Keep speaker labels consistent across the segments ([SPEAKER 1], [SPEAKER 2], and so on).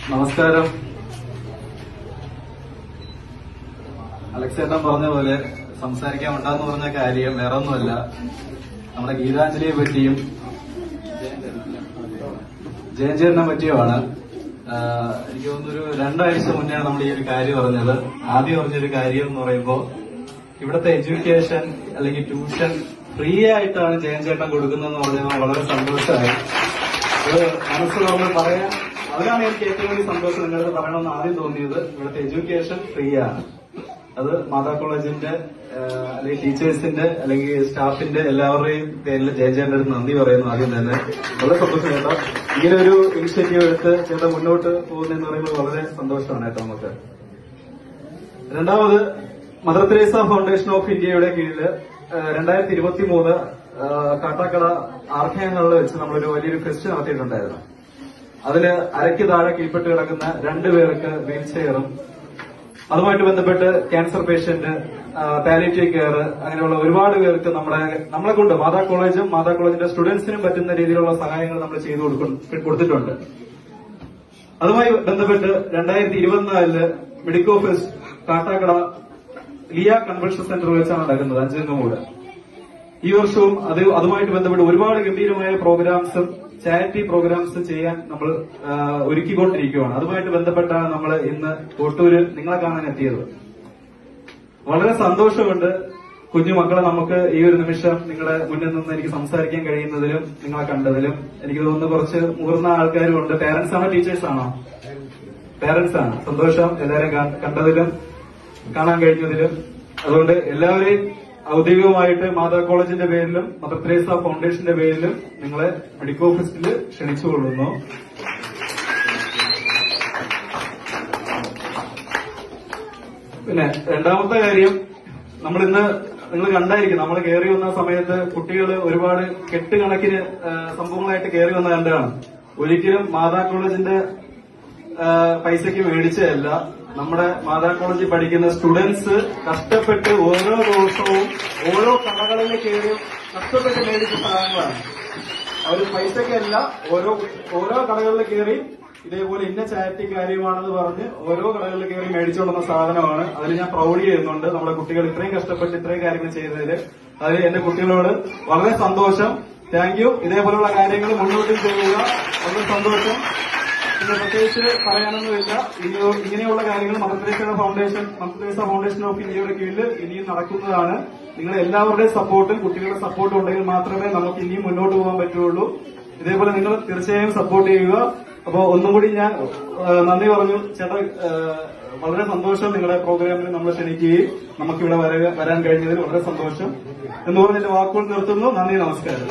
[SPEAKER 1] നമസ്കാരം അലക്സേട്ടൻ പറഞ്ഞ പോലെ സംസാരിക്കാൻ ഉണ്ടാന്ന് പറഞ്ഞ കാര്യം വേറെ ഒന്നുമല്ല നമ്മുടെ ഗീതാഞ്ജലിയെ പറ്റിയും ജയചേരനെ പറ്റിയുമാണ് ആഹ് എനിക്ക് തോന്നുന്നൊരു രണ്ടാഴ്ച മുന്നെയാണ് നമ്മൾ ഈ ഒരു കാര്യം പറഞ്ഞത് ആദ്യം പറഞ്ഞൊരു കാര്യം എന്ന് പറയുമ്പോൾ ഇവിടുത്തെ എഡ്യൂക്കേഷൻ അല്ലെങ്കിൽ ട്യൂഷൻ ഫ്രീ ആയിട്ടാണ് ജയൻ ചേട്ടൻ കൊടുക്കുന്നതെന്ന് പറഞ്ഞാൽ വളരെ സന്തോഷമായി അത് മനസ്സിൽ നമ്മൾ പറയാൻ അതാണ് എനിക്ക് ഏറ്റവും വലിയ സന്തോഷം നിങ്ങളുടെ പറയണമെന്ന് ആദ്യം തോന്നിയത് ഇവിടുത്തെ എഡ്യൂക്കേഷൻ ഫ്രീ ആണ് അത് മാതാ കോളേജിന്റെ ആഹ്, അല്ലെങ്കിൽ ടീച്ചേഴ്സിന്റെ അല്ലെങ്കിൽ സ്റ്റാഫിന്റെ എല്ലാവരുടെയും പേരിൽ ജയചേട്ടന്റെ അടുത്ത് നന്ദി പറയുന്നു ആദ്യം തന്നെ വളരെ സന്തോഷം കേട്ടോ ഇങ്ങനെ ഒരു ഇനിഷ്യേറ്റീവ് എടുത്ത് ചേട്ടൻ മുന്നോട്ട് പോകുന്നതെന്ന് പറയുമ്പോൾ വളരെ സന്തോഷമാണ് കേട്ടോ നമുക്ക് രണ്ടാമത് മദർ തെരേസ ഫൗണ്ടേഷൻ ഓഫ് ഇന്ത്യയുടെ കീഴിൽ രണ്ടായിരത്തി ഇരുപത്തി മൂന്ന് കാട്ടാക്കട ആർഭയങ്ങളിൽ വെച്ച് നമ്മളൊരു വലിയൊരു ഫെസ്റ്റ് നടത്തിയിട്ടുണ്ടായിരുന്നു അതില് അരയ്ക്ക് താഴെ കീഴ്പ്പെട്ട് കിടക്കുന്ന രണ്ടുപേർക്ക് വീൽ ചെയറും അതുമായിട്ട് ബന്ധപ്പെട്ട് ക്യാൻസർ പേഷ്യന്റ് പാലിറ്റീവ് കെയർ അങ്ങനെയുള്ള ഒരുപാട് പേർക്ക് നമ്മുടെ നമ്മളെ കൊണ്ട് മാതാ കോളേജും മാതാ കോളേജിന്റെ സ്റ്റുഡൻസിനും പറ്റുന്ന രീതിയിലുള്ള സഹായങ്ങൾ നമ്മൾ ചെയ്തു കൊടുക്കും- കൊടുത്തിട്ടുണ്ട് അതുമായി ബന്ധപ്പെട്ട് രണ്ടായിരത്തി ഇരുപത്തിനാലില് മെഡിക്കോ ഫെസ്റ്റ് കാട്ടാക്കട ലിയ കൺവെൻഷൻ സെന്റർ വെച്ചാണ് നടക്കുന്നത് അഞ്ചംഗമൂട് ഈ വർഷവും അത് അതുമായിട്ട് ബന്ധപ്പെട്ട് ഒരുപാട് ഗംഭീരമായ പ്രോഗ്രാംസും ചാരിറ്റി പ്രോഗ്രാംസും ചെയ്യാൻ നമ്മൾ ആ, ഒരുക്കിക്കൊണ്ടിരിക്കുകയാണ് അതുമായിട്ട് ബന്ധപ്പെട്ടാണ് നമ്മൾ ഇന്ന് കോട്ടൂര് നിങ്ങളെ കാണാൻ എത്തിയത് വളരെ സന്തോഷമുണ്ട് കുഞ്ഞു മക്കളെ നമുക്ക് ഈ ഒരു നിമിഷം നിങ്ങളുടെ മുന്നിൽ നിന്ന് എനിക്ക് സംസാരിക്കാൻ കഴിയുന്നതിലും നിങ്ങളെ കണ്ടതിലും എനിക്ക് തോന്നുന്നു കുറച്ച് മുതിർന്ന ആൾക്കാരും ഉണ്ട് പേരൻസ് ആണോ ടീച്ചേഴ്സ് ആണോ പേരൻസ് ആണ് സന്തോഷം എല്ലാവരെയും കാ- കണ്ടതിലും കാണാൻ കഴിഞ്ഞതിലും അതുകൊണ്ട് എല്ലാവരെയും ഔദ്യോഗികമായിട്ട് മാതാ കോളേജിന്റെ പേരിലും മദർ തെരേസ ഫൗണ്ടേഷന്റെ പേരിലും നിങ്ങളെ മെഡിക്കൽ ഓഫീസിൽ ക്ഷണിച്ചുകൊള്ളുന്നു പിന്നെ രണ്ടാമത്തെ കാര്യം നമ്മൾ ഇന്ന് നിങ്ങൾ കണ്ടായിരിക്കും നമ്മൾ കയറി വന്ന സമയത്ത് കുട്ടികൾ ഒരുപാട് കെട്ടുകണക്കിന് ആ, സംഭവങ്ങളായിട്ട് കയറി വന്ന കണ്ടാണ് ഒരിക്കലും മാതാ കോളേജിന്റെ ആ, പൈസയ്ക്ക് മേടിച്ചതല്ല നമ്മുടെ മാതാ കോളേജിൽ പഠിക്കുന്ന സ്റ്റുഡൻസ് കഷ്ടപ്പെട്ട് ഓരോ ദിവസവും ഓരോ കടകളിൽ കയറി കഷ്ടപ്പെട്ട് മേടിച്ച സാധനങ്ങളാണ് അവർ പൈസക്കല്ല ഓരോ ഓരോ കടകളിൽ കയറി ഇതേപോലെ ഇന്ന ചാരിറ്റി കാര്യമാണെന്ന് പറഞ്ഞ് ഓരോ കടകളിൽ കയറി മേടിച്ചുകൊണ്ടുവന്ന സാധനമാണ് അതിൽ ഞാൻ പ്രൗഡ് ചെയ്യുന്നുണ്ട് നമ്മുടെ കുട്ടികൾ ഇത്രയും കഷ്ടപ്പെട്ട് ഇത്രയും കാര്യങ്ങൾ ചെയ്തതിൽ അതിൽ എന്റെ കുട്ടികളോട് വളരെ സന്തോഷം താങ്ക് യു ഇതേപോലുള്ള കാര്യങ്ങൾ മുന്നോട്ട് ചെയ്യുക വളരെ സന്തോഷം പിന്നെ പ്രത്യേകിച്ച് പറയാനൊന്നുമില്ല ഇനി- ഇങ്ങനെയുള്ള കാര്യങ്ങൾ Mother Teresa foundation Mother Teresa foundation of ഇന്ത്യയുടെ കീഴിൽ ഇനിയും നടക്കുന്നതാണ് നിങ്ങൾ എല്ലാവരുടെയും സപ്പോർട്ടും കുട്ടികളുടെ സപ്പോർട്ടും ഉണ്ടെങ്കിൽ മാത്രമേ നമുക്ക് ഇനിയും മുന്നോട്ട് പോകാൻ പറ്റുള്ളൂ ഇതേപോലെ നിങ്ങൾ തീർച്ചയായും സപ്പോർട്ട് ചെയ്യുക അപ്പോ ഒന്നും കൂടി ഞാൻ ആ, നന്ദി പറഞ്ഞു ചേട്ടാ ആ, വളരെ സന്തോഷം നിങ്ങളുടെ പ്രോഗ്രാമിൽ നമ്മൾ ക്ഷണിക്കുകയും നമുക്കിവിടെ വര- വരാൻ കഴിഞ്ഞതിൽ വളരെ സന്തോഷം എന്ന് പറഞ്ഞ് എന്റെ വാക്കുകൾ നിർത്തുന്നു നന്ദി നമസ്കാരം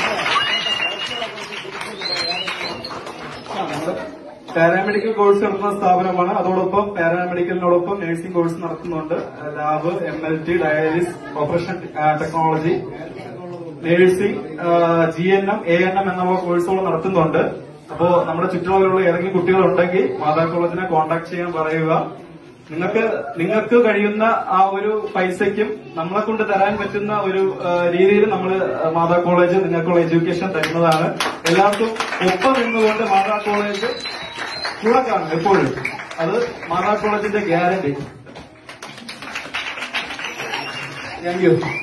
[SPEAKER 1] പാരാമെഡിക്കൽ കോഴ്സ് നടത്തുന്ന സ്ഥാപനമാണ് അതോടൊപ്പം പാരാമെഡിക്കലിനോടൊപ്പം നഴ്സിംഗ് കോഴ്സ് നടത്തുന്നുണ്ട് lab M L T dialysis operation technology nursing G N M A N M എന്നുള്ള കോഴ്സുകൾ നടത്തുന്നുണ്ട് അപ്പോ നമ്മുടെ ചുറ്റുപാടുള്ള ഏതെങ്കിലും കുട്ടികളുണ്ടെങ്കിൽ മാതാ കോളേജിനെ കോൺടാക്ട് ചെയ്യാൻ പറയുക നിങ്ങൾക്ക് നിങ്ങൾക്ക് കഴിയുന്ന ആ ഒരു പൈസയ്ക്കും നമ്മളെ കൊണ്ട് തരാൻ പറ്റുന്ന ഒരു ആ, രീതിയിൽ നമ്മൾ മാതാ കോളേജ് നിങ്ങൾക്കുള്ള എഡ്യൂക്കേഷൻ തരുന്നതാണ് എല്ലാവർക്കും ഒപ്പം നിന്നുകൊണ്ട് മാതാ കോളേജ് കൂടെ കാണും എപ്പോഴും അത് മാതാ കോളേജിന്റെ ഗ്യാരണ്ടി താങ്ക് യു